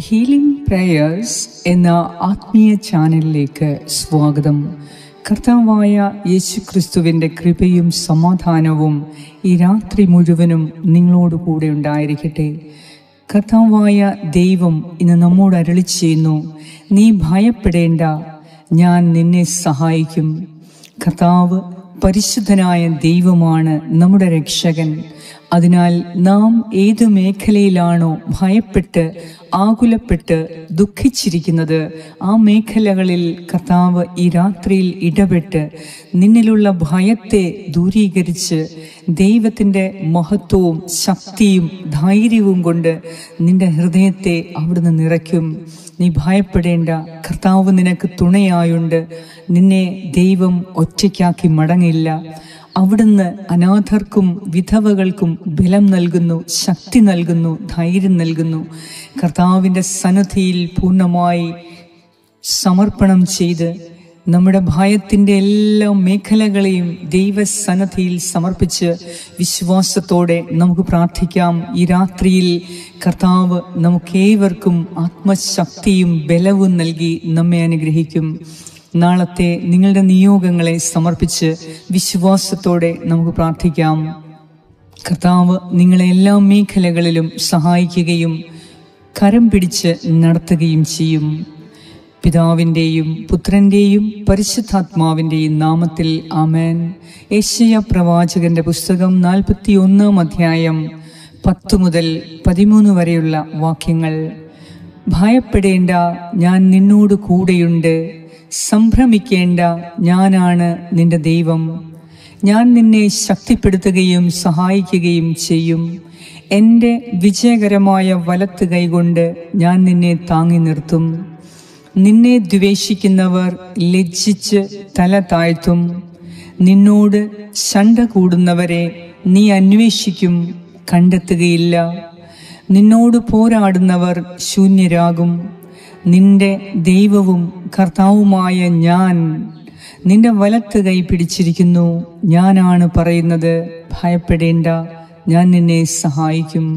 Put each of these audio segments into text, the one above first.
healing prayers എന്ന ആത്മീയ ചാനലിലേക്ക് സ്വാഗതം കർത്താവായ യേശു ക്രിസ്തുവിൻ്റെ കൃപയും സമാധാനവും ഈ രാത്രി മുഴുവനും നിങ്ങളോട് കൂടെ ഉണ്ടായിരിക്കട്ടെ കർത്താവായ ദൈവം ഇന്ന് നമ്മോട് അരളി ചെയ്യുന്നു നീ ഭയപ്പെടേണ്ട ഞാൻ നിന്നെ സഹായിക്കും കർത്താവ് പരിശുദ്ധനായ ദൈവമാണ് നമ്മുടെ രക്ഷകൻ അതിനാൽ നാം ഏതു മേഖലയിലാണോ ഭയപ്പെട്ട് ആകുലപ്പെട്ട് ദുഃഖിച്ചിരിക്കുന്നത് ആ മേഖലകളിൽ കർത്താവ് ഈ രാത്രിയിൽ ഇടപെട്ട് നിന്നിലുള്ള ഭയത്തെ ദൂരീകരിച്ച് ദൈവത്തിൻ്റെ മഹത്വവും ശക്തിയും ധൈര്യവും കൊണ്ട് നിന്റെ ഹൃദയത്തെ അവിടുന്ന് നിറയ്ക്കും നീ ഭയപ്പെടേണ്ട കർത്താവ് നിനക്ക് തുണയായുണ്ട് നിന്നെ ദൈവം ഒറ്റയ്ക്കാക്കി മടങ്ങില്ല അവിടുന്ന് അനാഥർക്കും വിധവകൾക്കും ബലം നൽകുന്നു ശക്തി നൽകുന്നു ധൈര്യം നൽകുന്നു കർത്താവിൻ്റെ സന്നദ്ധിയിൽ പൂർണ്ണമായി സമർപ്പണം ചെയ്ത് നമ്മുടെ ഭയത്തിൻ്റെ എല്ലാ മേഖലകളെയും ദൈവസന്നദ്ധിയിൽ സമർപ്പിച്ച് വിശ്വാസത്തോടെ നമുക്ക് പ്രാർത്ഥിക്കാം ഈ രാത്രിയിൽ കർത്താവ് നമുക്കേവർക്കും ആത്മശക്തിയും ബലവും നൽകി നമ്മെ അനുഗ്രഹിക്കും നാളത്തെ നിങ്ങളുടെ നിയോഗങ്ങളെ സമർപ്പിച്ച് വിശ്വാസത്തോടെ നമുക്ക് പ്രാർത്ഥിക്കാം കർത്താവ് നിങ്ങളെ എല്ലാ മേഖലകളിലും സഹായിക്കുകയും കരം പിടിച്ച് നടത്തുകയും ചെയ്യും പിതാവിൻ്റെയും പുത്രൻ്റെയും പരിശുദ്ധാത്മാവിൻ്റെയും നാമത്തിൽ ആമേൻ ഏഷ്യ പ്രവാചകന്റെ പുസ്തകം നാൽപ്പത്തി ഒന്നാം അധ്യായം പത്ത് മുതൽ പതിമൂന്ന് വരെയുള്ള വാക്യങ്ങൾ ഭയപ്പെടേണ്ട ഞാൻ നിന്നോട് കൂടെയുണ്ട് സംഭ്രമിക്കേണ്ട ഞാനാണ് നിന്റെ ദൈവം ഞാൻ നിന്നെ ശക്തിപ്പെടുത്തുകയും സഹായിക്കുകയും ചെയ്യും എൻ്റെ വിജയകരമായ വലത്ത് കൈകൊണ്ട് ഞാൻ നിന്നെ താങ്ങി നിർത്തും നിന്നെ ദ്വേഷിക്കുന്നവർ ലജ്ജിച്ച് തല താഴ്ത്തും നിന്നോട് ശണ്ട കൂടുന്നവരെ നീ അന്വേഷിക്കും കണ്ടെത്തുകയില്ല നിന്നോട് പോരാടുന്നവർ ശൂന്യരാകും നിന്റെ ദൈവവും കർത്താവുമായ ഞാൻ നിന്റെ വലത്ത് കൈ പിടിച്ചിരിക്കുന്നു ഞാനാണ് പറയുന്നത് ഭയപ്പെടേണ്ട ഞാൻ നിന്നെ സഹായിക്കും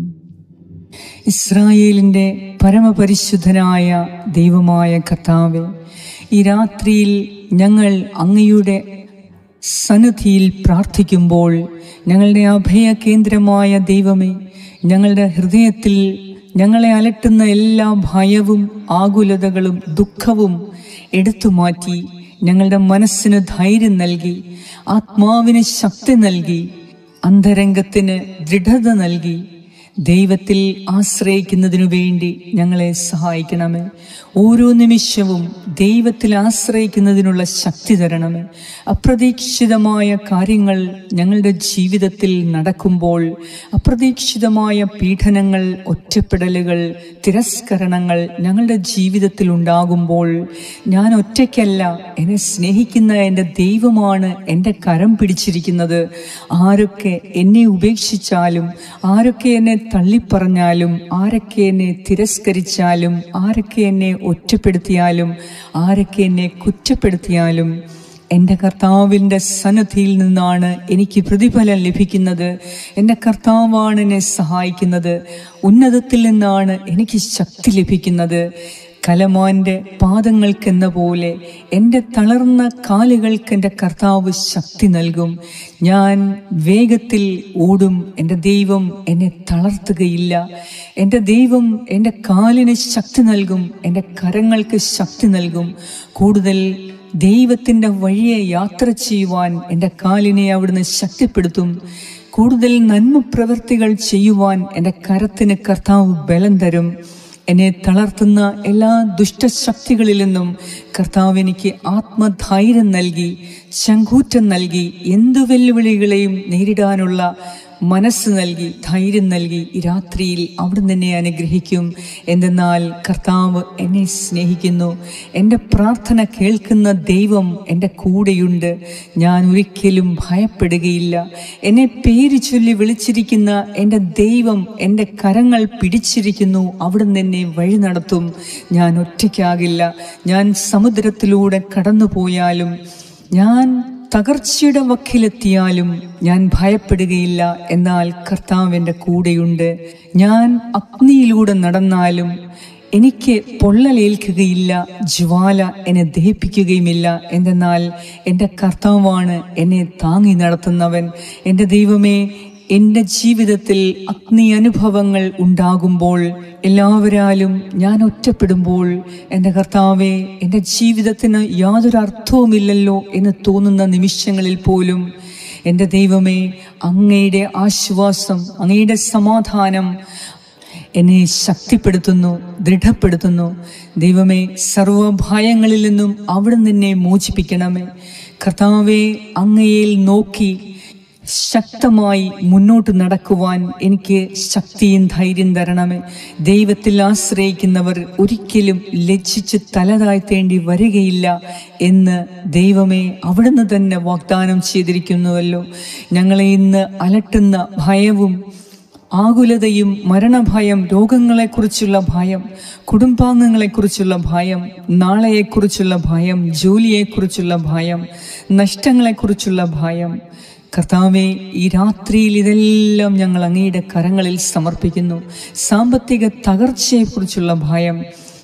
ഇസ്രായേലിൻ്റെ പരമപരിശുദ്ധനായ ദൈവമായ കർത്താവെ ഈ രാത്രിയിൽ ഞങ്ങൾ അങ്ങയുടെ സന്നിധിയിൽ പ്രാർത്ഥിക്കുമ്പോൾ ഞങ്ങളുടെ അഭയ കേന്ദ്രമായ ദൈവമേ ഞങ്ങളുടെ ഹൃദയത്തിൽ ഞങ്ങളെ അലട്ടുന്ന എല്ലാ ഭയവും ആകുലതകളും ദുഃഖവും എടുത്തു മാറ്റി ഞങ്ങളുടെ മനസ്സിന് ധൈര്യം നൽകി ആത്മാവിന് ശക്തി നൽകി അന്തരംഗത്തിന് ദൃഢത നൽകി ദൈവത്തിൽ ആശ്രയിക്കുന്നതിനു വേണ്ടി ഞങ്ങളെ സഹായിക്കണമേ ഓരോ നിമിഷവും ദൈവത്തിൽ ആശ്രയിക്കുന്നതിനുള്ള ശക്തി തരണമേ അപ്രതീക്ഷിതമായ കാര്യങ്ങൾ ഞങ്ങളുടെ ജീവിതത്തിൽ നടക്കുമ്പോൾ അപ്രതീക്ഷിതമായ പീഡനങ്ങൾ ഒറ്റപ്പെടലുകൾ തിരസ്കരണങ്ങൾ ഞങ്ങളുടെ ജീവിതത്തിൽ ഉണ്ടാകുമ്പോൾ ഞാൻ ഒറ്റയ്ക്കല്ല എന്നെ സ്നേഹിക്കുന്ന എൻ്റെ ദൈവമാണ് എൻ്റെ കരം പിടിച്ചിരിക്കുന്നത് ആരൊക്കെ എന്നെ ഉപേക്ഷിച്ചാലും ആരൊക്കെ എന്നെ തള്ളിപ്പറഞ്ഞാലും ആരൊക്കെ എന്നെ തിരസ്കരിച്ചാലും ആരൊക്കെ എന്നെ ഒറ്റപ്പെടുത്തിയാലും ആരൊക്കെ എന്നെ കുറ്റപ്പെടുത്തിയാലും എൻ്റെ കർത്താവിൻ്റെ സന്നദ്ധിയിൽ നിന്നാണ് എനിക്ക് പ്രതിഫലം ലഭിക്കുന്നത് എൻ്റെ കർത്താവാണ് എന്നെ സഹായിക്കുന്നത് ഉന്നതത്തിൽ നിന്നാണ് എനിക്ക് ശക്തി ലഭിക്കുന്നത് കലമാന്റെ പാദങ്ങൾക്കെന്ന പോലെ എൻ്റെ തളർന്ന കാലുകൾക്ക് എൻ്റെ കർത്താവ് ശക്തി നൽകും ഞാൻ വേഗത്തിൽ ഓടും എൻ്റെ ദൈവം എന്നെ തളർത്തുകയില്ല എൻ്റെ ദൈവം എൻ്റെ കാലിന് ശക്തി നൽകും എൻ്റെ കരങ്ങൾക്ക് ശക്തി നൽകും കൂടുതൽ ദൈവത്തിൻ്റെ വഴിയെ യാത്ര ചെയ്യുവാൻ എൻ്റെ കാലിനെ അവിടുന്ന് ശക്തിപ്പെടുത്തും കൂടുതൽ നന്മ പ്രവൃത്തികൾ ചെയ്യുവാൻ എൻ്റെ കരത്തിന് കർത്താവ് ബലം തരും എന്നെ തളർത്തുന്ന എല്ലാ ദുഷ്ടശക്തികളിൽ നിന്നും കർത്താവ് എനിക്ക് ആത്മധൈര്യം നൽകി ശങ്കൂറ്റം നൽകി എന്തു വെല്ലുവിളികളെയും നേരിടാനുള്ള മനസ്സ് നൽകി ധൈര്യം നൽകി ഈ രാത്രിയിൽ അവിടുന്ന് എന്നെ അനുഗ്രഹിക്കും എന്തെന്നാൽ കർത്താവ് എന്നെ സ്നേഹിക്കുന്നു എൻ്റെ പ്രാർത്ഥന കേൾക്കുന്ന ദൈവം എൻ്റെ കൂടെയുണ്ട് ഞാൻ ഒരിക്കലും ഭയപ്പെടുകയില്ല എന്നെ പേര് ചൊല്ലി വിളിച്ചിരിക്കുന്ന എൻ്റെ ദൈവം എൻ്റെ കരങ്ങൾ പിടിച്ചിരിക്കുന്നു അവിടുന്ന് എന്നെ വഴി നടത്തും ഞാൻ ഒറ്റയ്ക്കാകില്ല ഞാൻ സമുദ്രത്തിലൂടെ കടന്നുപോയാലും ഞാൻ തകർച്ചയുടെ വക്കിലെത്തിയാലും ഞാൻ ഭയപ്പെടുകയില്ല എന്നാൽ കർത്താവ് എൻ്റെ കൂടെയുണ്ട് ഞാൻ അഗ്നിയിലൂടെ നടന്നാലും എനിക്ക് പൊള്ളലേൽക്കുകയില്ല ജ്വാല എന്നെ ദഹിപ്പിക്കുകയുമില്ല എന്തെന്നാൽ എൻ്റെ കർത്താവാണ് എന്നെ താങ്ങി നടത്തുന്നവൻ എൻ്റെ ദൈവമേ എൻ്റെ ജീവിതത്തിൽ അഗ്നി അനുഭവങ്ങൾ ഉണ്ടാകുമ്പോൾ എല്ലാവരാലും ഞാൻ ഒറ്റപ്പെടുമ്പോൾ എൻ്റെ കർത്താവെ എൻ്റെ ജീവിതത്തിന് യാതൊരു അർത്ഥവുമില്ലല്ലോ എന്ന് തോന്നുന്ന നിമിഷങ്ങളിൽ പോലും എൻ്റെ ദൈവമേ അങ്ങയുടെ ആശ്വാസം അങ്ങയുടെ സമാധാനം എന്നെ ശക്തിപ്പെടുത്തുന്നു ദൃഢപ്പെടുത്തുന്നു ദൈവമേ സർവഭയങ്ങളിൽ നിന്നും അവിടെ നിന്നെ മോചിപ്പിക്കണമേ കർത്താവെ അങ്ങയിൽ നോക്കി ശക്തമായി മുന്നോട്ട് നടക്കുവാൻ എനിക്ക് ശക്തിയും ധൈര്യം തരണമേ ദൈവത്തിൽ ആശ്രയിക്കുന്നവർ ഒരിക്കലും ലജ്ജിച്ച് തലതാഴ്ത്തേണ്ടി വരികയില്ല എന്ന് ദൈവമേ അവിടുന്ന് തന്നെ വാഗ്ദാനം ചെയ്തിരിക്കുന്നുവല്ലോ ഞങ്ങളെ ഇന്ന് അലട്ടുന്ന ഭയവും ആകുലതയും മരണഭയം രോഗങ്ങളെക്കുറിച്ചുള്ള ഭയം കുടുംബാംഗങ്ങളെക്കുറിച്ചുള്ള ഭയം നാളെയെക്കുറിച്ചുള്ള ഭയം ജോലിയെക്കുറിച്ചുള്ള ഭയം നഷ്ടങ്ങളെക്കുറിച്ചുള്ള ഭയം കർത്താവെ ഈ രാത്രിയിൽ ഇതെല്ലാം ഞങ്ങൾ അങ്ങയുടെ കരങ്ങളിൽ സമർപ്പിക്കുന്നു സാമ്പത്തിക തകർച്ചയെക്കുറിച്ചുള്ള ഭയം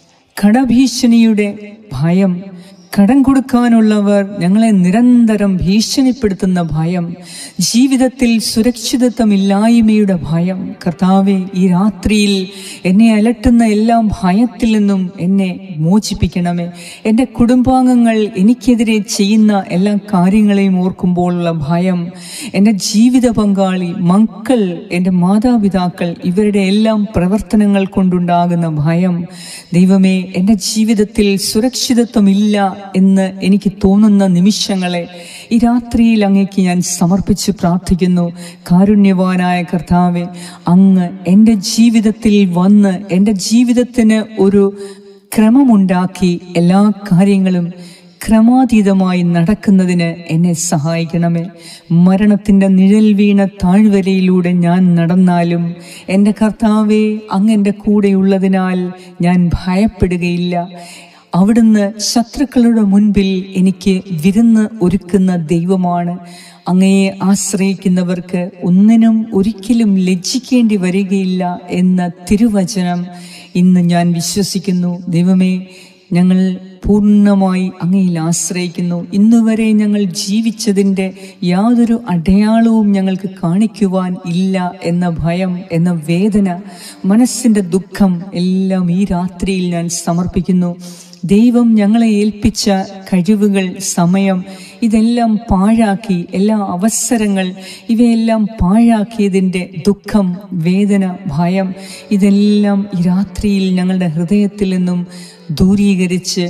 കടഭീഷണിയുടെ ഭയം കടം കൊടുക്കാനുള്ളവർ ഞങ്ങളെ നിരന്തരം ഭീഷണിപ്പെടുത്തുന്ന ഭയം ജീവിതത്തിൽ സുരക്ഷിതത്വമില്ലായ്മയുടെ ഭയം കർത്താവെ ഈ രാത്രിയിൽ എന്നെ അലട്ടുന്ന എല്ലാ ഭയത്തിൽ നിന്നും എന്നെ മോചിപ്പിക്കണമേ എൻ്റെ കുടുംബാംഗങ്ങൾ എനിക്കെതിരെ ചെയ്യുന്ന എല്ലാ കാര്യങ്ങളെയും ഓർക്കുമ്പോഴുള്ള ഭയം എൻ്റെ ജീവിത പങ്കാളി മക്കൾ എൻ്റെ മാതാപിതാക്കൾ ഇവരുടെ എല്ലാം പ്രവർത്തനങ്ങൾ കൊണ്ടുണ്ടാകുന്ന ഭയം ദൈവമേ എൻ്റെ ജീവിതത്തിൽ സുരക്ഷിതത്വമില്ല എന്ന് എനിക്ക് തോന്നുന്ന നിമിഷങ്ങളെ ഈ രാത്രിയിൽ അങ്ങേക്ക് ഞാൻ സമർപ്പിച്ച് പ്രാർത്ഥിക്കുന്നു കാരുണ്യവാനായ കർത്താവെ അങ്ങ് എൻ്റെ ജീവിതത്തിൽ വന്ന് എൻ്റെ ജീവിതത്തിന് ഒരു ക്രമമുണ്ടാക്കി എല്ലാ കാര്യങ്ങളും ക്രമാതീതമായി നടക്കുന്നതിന് എന്നെ സഹായിക്കണമേ മരണത്തിൻ്റെ നിഴൽ വീണ താഴ്വരയിലൂടെ ഞാൻ നടന്നാലും എൻ്റെ കർത്താവെ അങ്ങെൻ്റെ കൂടെയുള്ളതിനാൽ ഞാൻ ഭയപ്പെടുകയില്ല അവിടുന്ന് ശത്രുക്കളുടെ മുൻപിൽ എനിക്ക് വിരുന്ന് ഒരുക്കുന്ന ദൈവമാണ് അങ്ങയെ ആശ്രയിക്കുന്നവർക്ക് ഒന്നിനും ഒരിക്കലും ലജ്ജിക്കേണ്ടി വരികയില്ല എന്ന തിരുവചനം ഇന്ന് ഞാൻ വിശ്വസിക്കുന്നു ദൈവമേ ഞങ്ങൾ പൂർണ്ണമായി അങ്ങയിൽ ആശ്രയിക്കുന്നു ഇന്നുവരെ ഞങ്ങൾ ജീവിച്ചതിൻ്റെ യാതൊരു അടയാളവും ഞങ്ങൾക്ക് കാണിക്കുവാൻ ഇല്ല എന്ന ഭയം എന്ന വേദന മനസ്സിൻ്റെ ദുഃഖം എല്ലാം ഈ രാത്രിയിൽ ഞാൻ സമർപ്പിക്കുന്നു ദൈവം ഞങ്ങളെ ഏൽപ്പിച്ച കഴിവുകൾ സമയം ഇതെല്ലാം പാഴാക്കി എല്ലാ അവസരങ്ങൾ ഇവയെല്ലാം പാഴാക്കിയതിൻ്റെ ദുഃഖം വേദന ഭയം ഇതെല്ലാം ഈ രാത്രിയിൽ ഞങ്ങളുടെ ഹൃദയത്തിൽ നിന്നും ദൂരീകരിച്ച്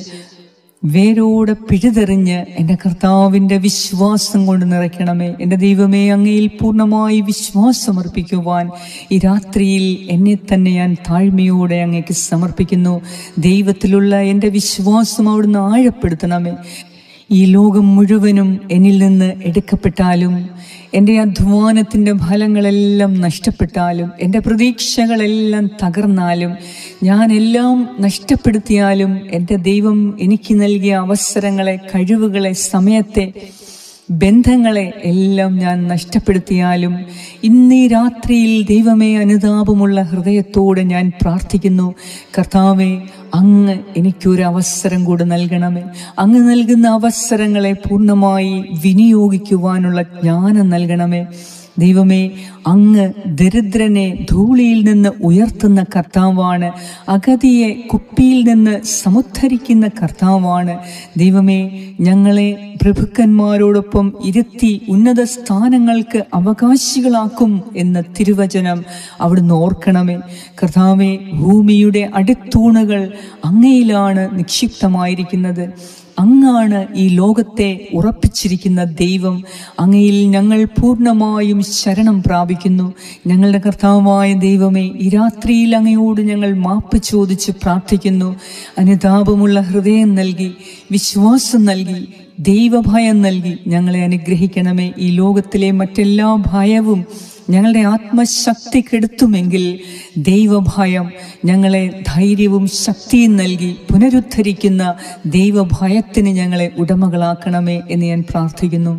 വേരോടെ പിഴുതെറിഞ്ഞ് എൻ്റെ കർത്താവിൻ്റെ വിശ്വാസം കൊണ്ട് നിറയ്ക്കണമേ എൻ്റെ ദൈവമേ അങ്ങയിൽ പൂർണ്ണമായി വിശ്വാസമർപ്പിക്കുവാൻ ഈ രാത്രിയിൽ എന്നെ തന്നെ ഞാൻ താഴ്മയോടെ അങ്ങേക്ക് സമർപ്പിക്കുന്നു ദൈവത്തിലുള്ള എൻ്റെ വിശ്വാസം അവിടുന്ന് ആഴപ്പെടുത്തണമേ ഈ ലോകം മുഴുവനും എന്നിൽ നിന്ന് എടുക്കപ്പെട്ടാലും എൻ്റെ അധ്വാനത്തിൻ്റെ ഫലങ്ങളെല്ലാം നഷ്ടപ്പെട്ടാലും എൻ്റെ പ്രതീക്ഷകളെല്ലാം തകർന്നാലും ഞാനെല്ലാം നഷ്ടപ്പെടുത്തിയാലും എൻ്റെ ദൈവം എനിക്ക് നൽകിയ അവസരങ്ങളെ കഴിവുകളെ സമയത്തെ ബന്ധങ്ങളെ എല്ലാം ഞാൻ നഷ്ടപ്പെടുത്തിയാലും ഇന്നീ രാത്രിയിൽ ദൈവമേ അനുതാപമുള്ള ഹൃദയത്തോടെ ഞാൻ പ്രാർത്ഥിക്കുന്നു കർത്താവെ അങ്ങ് എനിക്കൊരു അവസരം കൂടെ നൽകണമേ അങ്ങ് നൽകുന്ന അവസരങ്ങളെ പൂർണ്ണമായി വിനിയോഗിക്കുവാനുള്ള ജ്ഞാനം നൽകണമേ ദൈവമേ അങ്ങ് ദരിദ്രനെ ധൂളിയിൽ നിന്ന് ഉയർത്തുന്ന കർത്താവാണ് അഗതിയെ കുപ്പിയിൽ നിന്ന് സമുദ്ധരിക്കുന്ന കർത്താവാണ് ദൈവമേ ഞങ്ങളെ പ്രഭുക്കന്മാരോടൊപ്പം ഇരുത്തി ഉന്നത സ്ഥാനങ്ങൾക്ക് അവകാശികളാക്കും എന്ന തിരുവചനം അവിടുന്ന് ഓർക്കണമേ കർത്താവെ ഭൂമിയുടെ അടിത്തൂണുകൾ അങ്ങയിലാണ് നിക്ഷിപ്തമായിരിക്കുന്നത് അങ്ങാണ് ഈ ലോകത്തെ ഉറപ്പിച്ചിരിക്കുന്ന ദൈവം അങ്ങയിൽ ഞങ്ങൾ പൂർണ്ണമായും ശരണം പ്രാപിക്കുന്നു ഞങ്ങളുടെ കർത്താവായ ദൈവമേ ഈ രാത്രിയിൽ അങ്ങയോട് ഞങ്ങൾ മാപ്പ് ചോദിച്ച് പ്രാർത്ഥിക്കുന്നു അനുതാപമുള്ള ഹൃദയം നൽകി വിശ്വാസം നൽകി ദൈവഭയം നൽകി ഞങ്ങളെ അനുഗ്രഹിക്കണമേ ഈ ലോകത്തിലെ മറ്റെല്ലാ ഭയവും ഞങ്ങളുടെ ആത്മശക്തി കെടുത്തുമെങ്കിൽ ദൈവഭയം ഞങ്ങളെ ധൈര്യവും ശക്തിയും നൽകി പുനരുദ്ധരിക്കുന്ന ദൈവഭയത്തിന് ഞങ്ങളെ ഉടമകളാക്കണമേ എന്ന് ഞാൻ പ്രാർത്ഥിക്കുന്നു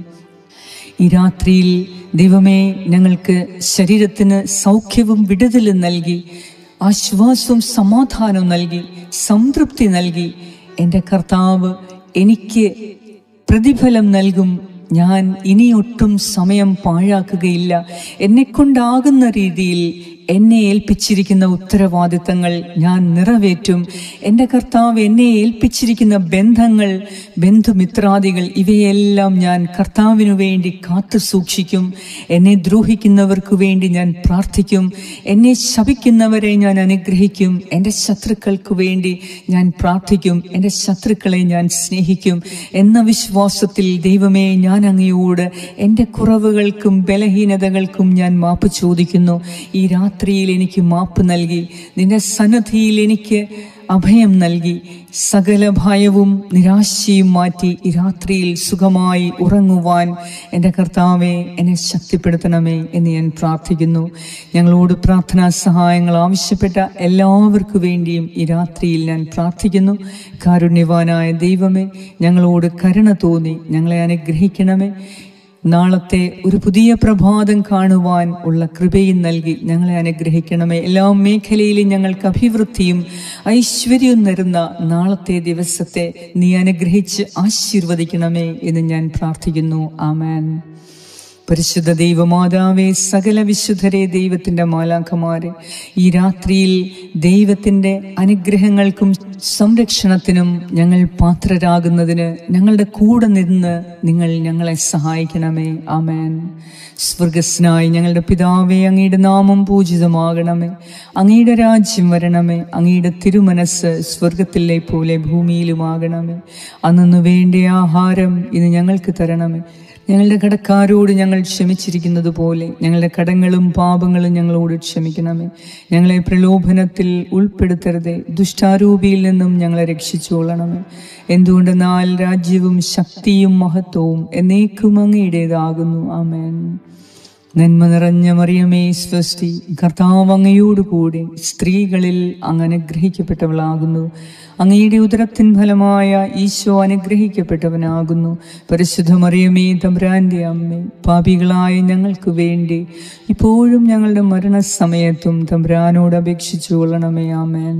ഈ രാത്രിയിൽ ദൈവമേ ഞങ്ങൾക്ക് ശരീരത്തിന് സൗഖ്യവും വിടുതലും നൽകി ആശ്വാസവും സമാധാനവും നൽകി സംതൃപ്തി നൽകി എൻ്റെ കർത്താവ് എനിക്ക് പ്രതിഫലം നൽകും ഞാൻ ഇനിയൊട്ടും സമയം പാഴാക്കുകയില്ല എന്നെക്കൊണ്ടാകുന്ന രീതിയിൽ എന്നെ ഏൽപ്പിച്ചിരിക്കുന്ന ഉത്തരവാദിത്തങ്ങൾ ഞാൻ നിറവേറ്റും എൻ്റെ കർത്താവ് എന്നെ ഏൽപ്പിച്ചിരിക്കുന്ന ബന്ധങ്ങൾ ബന്ധുമിത്രാദികൾ ഇവയെല്ലാം ഞാൻ കർത്താവിനു വേണ്ടി കാത്തു സൂക്ഷിക്കും എന്നെ ദ്രോഹിക്കുന്നവർക്ക് വേണ്ടി ഞാൻ പ്രാർത്ഥിക്കും എന്നെ ശപിക്കുന്നവരെ ഞാൻ അനുഗ്രഹിക്കും എൻ്റെ ശത്രുക്കൾക്ക് വേണ്ടി ഞാൻ പ്രാർത്ഥിക്കും എൻ്റെ ശത്രുക്കളെ ഞാൻ സ്നേഹിക്കും എന്ന വിശ്വാസത്തിൽ ദൈവമേ ഞാൻ അങ്ങയോട് എൻ്റെ കുറവുകൾക്കും ബലഹീനതകൾക്കും ഞാൻ മാപ്പ് ചോദിക്കുന്നു ഈ രാത്രിയിൽ എനിക്ക് മാപ്പ് നൽകി നിന്റെ സന്നദ്ധിയിൽ എനിക്ക് അഭയം നൽകി സകല ഭയവും നിരാശയും മാറ്റി ഈ രാത്രിയിൽ സുഖമായി ഉറങ്ങുവാൻ എൻ്റെ കർത്താവെ എന്നെ ശക്തിപ്പെടുത്തണമേ എന്ന് ഞാൻ പ്രാർത്ഥിക്കുന്നു ഞങ്ങളോട് പ്രാർത്ഥനാ സഹായങ്ങൾ ആവശ്യപ്പെട്ട എല്ലാവർക്കു വേണ്ടിയും ഈ രാത്രിയിൽ ഞാൻ പ്രാർത്ഥിക്കുന്നു കാരുണ്യവാനായ ദൈവമേ ഞങ്ങളോട് കരുണ തോന്നി ഞങ്ങളെ അനുഗ്രഹിക്കണമേ നാളത്തെ ഒരു പുതിയ പ്രഭാതം കാണുവാൻ ഉള്ള കൃപയും നൽകി ഞങ്ങളെ അനുഗ്രഹിക്കണമേ എല്ലാ മേഖലയിലും ഞങ്ങൾക്ക് അഭിവൃദ്ധിയും ഐശ്വര്യവും തരുന്ന നാളത്തെ ദിവസത്തെ നീ അനുഗ്രഹിച്ച് ആശീർവദിക്കണമേ എന്ന് ഞാൻ പ്രാർത്ഥിക്കുന്നു ആമേൻ പരിശുദ്ധ ദൈവമാതാവേ സകല വിശുദ്ധരെ ദൈവത്തിൻ്റെ മാലാഖമാരെ ഈ രാത്രിയിൽ ദൈവത്തിൻ്റെ അനുഗ്രഹങ്ങൾക്കും സംരക്ഷണത്തിനും ഞങ്ങൾ പാത്രരാകുന്നതിന് ഞങ്ങളുടെ കൂടെ നിന്ന് നിങ്ങൾ ഞങ്ങളെ സഹായിക്കണമേ ആമേൻ സ്വർഗസ്നായി ഞങ്ങളുടെ പിതാവേ അങ്ങയുടെ നാമം പൂജിതമാകണമേ അങ്ങയുടെ രാജ്യം വരണമേ അങ്ങയുടെ തിരുമനസ് സ്വർഗത്തിലെ പോലെ ഭൂമിയിലുമാകണമേ അന്നു വേണ്ട ആഹാരം ഇന്ന് ഞങ്ങൾക്ക് തരണമേ ഞങ്ങളുടെ കടക്കാരോട് ഞങ്ങൾ ക്ഷമിച്ചിരിക്കുന്നത് പോലെ ഞങ്ങളുടെ കടങ്ങളും പാപങ്ങളും ഞങ്ങളോട് ക്ഷമിക്കണമേ ഞങ്ങളെ പ്രലോഭനത്തിൽ ഉൾപ്പെടുത്തരുതേ ദുഷ്ടാരൂപിയിൽ നിന്നും ഞങ്ങളെ രക്ഷിച്ചുകൊള്ളണമേ എന്തുകൊണ്ടെന്നാൽ രാജ്യവും ശക്തിയും മഹത്വവും എന്നേക്കും അങ്ങയുടേതാകുന്നു ആമേൻ നന്മ നിറഞ്ഞ മറിയമേ സ്വസ്തി കർത്താവ് അങ്ങയോടുകൂടി സ്ത്രീകളിൽ അങ്ങ് അനുഗ്രഹിക്കപ്പെട്ടവളാകുന്നു അങ്ങയുടെ ഉദരത്തിൻ ഫലമായ ഈശോ അനുഗ്രഹിക്കപ്പെട്ടവനാകുന്നു പരിശുദ്ധ മറിയമേ തമ്പ്രാന്റെ അമ്മേ പാപികളായ ഞങ്ങൾക്ക് വേണ്ടി ഇപ്പോഴും ഞങ്ങളുടെ മരണസമയത്തും തമ്പ്രാനോട് അപേക്ഷിച്ചു കൊള്ളണമേ ആമേൻ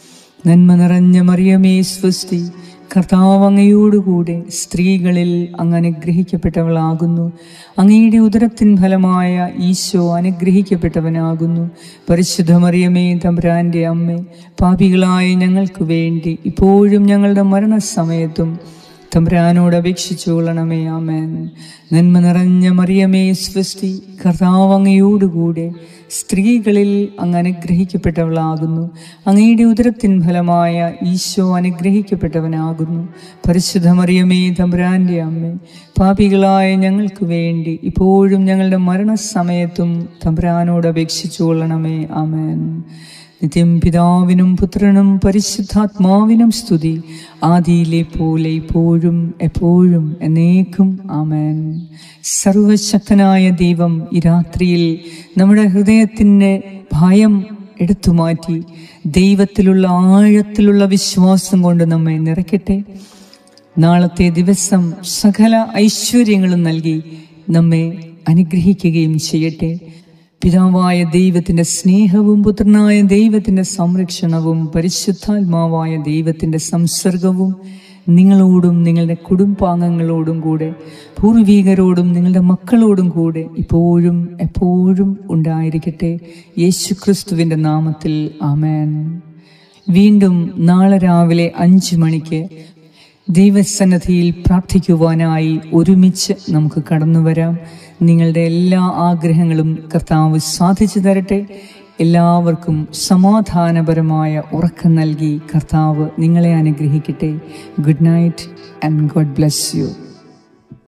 നന്മ നിറഞ്ഞ മറിയമേ സ്വസ്തി കർത്താവ് അങ്ങയോടുകൂടെ സ്ത്രീകളിൽ അങ്ങ് അനുഗ്രഹിക്കപ്പെട്ടവളാകുന്നു അങ്ങയുടെ ഉദരത്തിൻ ഫലമായ ഈശോ അനുഗ്രഹിക്കപ്പെട്ടവനാകുന്നു പരിശുദ്ധ മറിയമേ തമ്പുരാന്റെ അമ്മേ പാപികളായ ഞങ്ങൾക്ക് വേണ്ടി ഇപ്പോഴും ഞങ്ങളുടെ മരണസമയത്തും തമ്പുരാനോട് അപേക്ഷിച്ചു കൊള്ളണമേ ആമേൻ നന്മ നിറഞ്ഞ മറിയമേ സ്വസ്തി കർത്താവ് അങ്ങയോടുകൂടെ സ്ത്രീകളിൽ അങ്ങ് അനുഗ്രഹിക്കപ്പെട്ടവളാകുന്നു അങ്ങയുടെ ഉദരത്തിൻ ഫലമായ ഈശോ അനുഗ്രഹിക്കപ്പെട്ടവനാകുന്നു പരിശുദ്ധ മറിയമേ തമ്പുരാന്റെ അമ്മേ പാപികളായ ഞങ്ങൾക്ക് വേണ്ടി ഇപ്പോഴും ഞങ്ങളുടെ മരണസമയത്തും തമ്പുരാനോട് അപേക്ഷിച്ചു കൊള്ളണമേ ആമേൻ നിത്യം പിതാവിനും പുത്രനും പരിശുദ്ധാത്മാവിനും സ്തുതി ആദിയിലെ പോലെ ഇപ്പോഴും എപ്പോഴും എന്നേക്കും ആമേൻ സർവശക്തനായ ദൈവം ഈ രാത്രിയിൽ നമ്മുടെ ഹൃദയത്തിൻ്റെ ഭയം എടുത്തു മാറ്റി ദൈവത്തിലുള്ള ആഴത്തിലുള്ള വിശ്വാസം കൊണ്ട് നമ്മെ നിറയ്ക്കട്ടെ നാളത്തെ ദിവസം സകല ഐശ്വര്യങ്ങളും നൽകി നമ്മെ അനുഗ്രഹിക്കുകയും ചെയ്യട്ടെ പിതാവായ ദൈവത്തിന്റെ സ്നേഹവും പുത്രനായ ദൈവത്തിന്റെ സംരക്ഷണവും പരിശുദ്ധാത്മാവായ ദൈവത്തിന്റെ സംസർഗവും നിങ്ങളോടും നിങ്ങളുടെ കുടുംബാംഗങ്ങളോടും കൂടെ പൂർവീകരോടും നിങ്ങളുടെ മക്കളോടും കൂടെ ഇപ്പോഴും എപ്പോഴും ഉണ്ടായിരിക്കട്ടെ യേശു ക്രിസ്തുവിൻ്റെ നാമത്തിൽ ആമേൻ വീണ്ടും നാളെ രാവിലെ അഞ്ച് മണിക്ക് ദൈവസന്നദ്ധിയിൽ പ്രാർത്ഥിക്കുവാനായി ഒരുമിച്ച് നമുക്ക് കടന്നു വരാം നിങ്ങളുടെ എല്ലാ ആഗ്രഹങ്ങളും കർത്താവ് സാധിച്ചു തരട്ടെ എല്ലാവർക്കും സമാധാനപരമായ ഉറക്കം നൽകി കർത്താവ് നിങ്ങളെ അനുഗ്രഹിക്കട്ടെ good night and God bless U